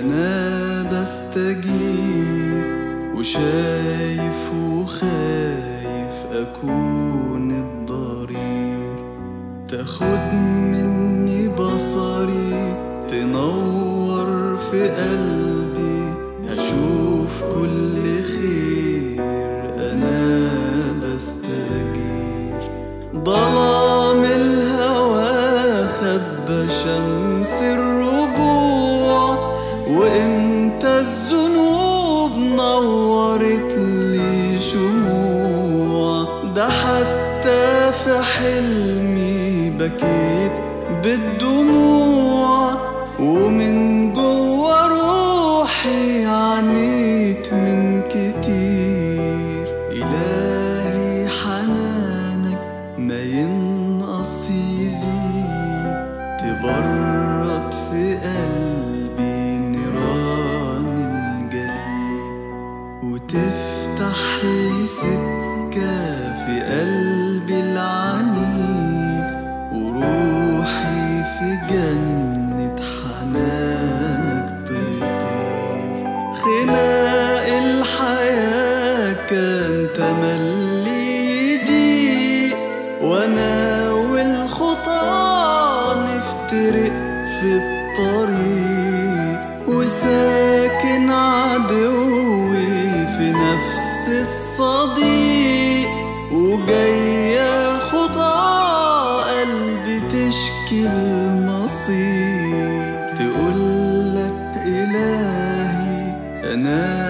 أنا بستجيب وشايف وخايف أكون الضرير تاخد مني بصري تنور في قلبي هشوف كل خير أنا بستجير ظلام الهوى خبى شمس الرجوع وامتى الذنوب نورت لي شموع ده حتى في حلمي بكيت بالدموع ومن جوا روحي عانيت من كتير إلهي حنانك ما ينقص يزيد تبرد في قلبي نيران الجليد وتفتح لي سكة في قلبي العنيد وروحي في جنة حنانك تطير خناق الحياة كان تملي يضيق وانا والخطى نفترق في الطريق وساكن عدوي في نفس الصديق وجاية خطى قلبي تشكي المصير تقولك إلهي أنا